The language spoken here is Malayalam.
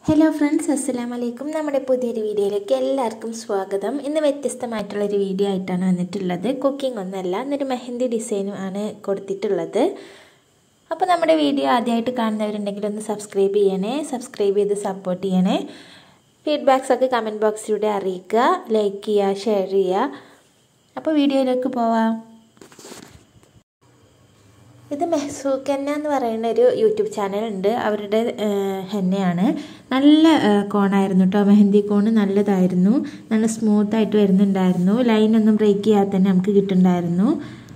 ഹലോ ഫ്രണ്ട്സ് അസ്സലാമു അലൈക്കും നമ്മുടെ പുതിയൊരു വീഡിയോയിലേക്ക് എല്ലാവർക്കും സ്വാഗതം ഇന്ന് വ്യത്യസ്തമായിട്ടുള്ളൊരു വീഡിയോ ആയിട്ടാണ് വന്നിട്ടുള്ളത് കുക്കിംഗ് ഒന്നല്ല എന്നൊരു മെഹന്തി ഡിസൈനും ആണ് കൊടുത്തിട്ടുള്ളത് അപ്പോൾ നമ്മുടെ വീഡിയോ ആദ്യമായിട്ട് കാണുന്നവരുണ്ടെങ്കിൽ ഒന്ന് സബ്സ്ക്രൈബ് ചെയ്യണേ സബ്സ്ക്രൈബ് ചെയ്ത് സപ്പോർട്ട് ചെയ്യണേ ഫീഡ്ബാക്സ് ഒക്കെ കമൻറ്റ് ബോക്സിലൂടെ അറിയിക്കുക ലൈക്ക് ചെയ്യുക ഷെയർ ചെയ്യുക അപ്പോൾ വീഡിയോയിലേക്ക് പോവാം ഇത് മെഹ്സൂക്ക് ഹെന്ന എന്ന് പറയുന്ന ഒരു യൂട്യൂബ് ചാനൽ ഉണ്ട് അവരുടെ ഹെന്നയാണ് നല്ല കോണായിരുന്നു കേട്ടോ മെഹന്തി കോണ് നല്ലതായിരുന്നു നല്ല സ്മൂത്ത് ആയിട്ട് വരുന്നുണ്ടായിരുന്നു ലൈനൊന്നും ബ്രേക്ക് ചെയ്യാതെ തന്നെ നമുക്ക് കിട്ടുന്നുണ്ടായിരുന്നു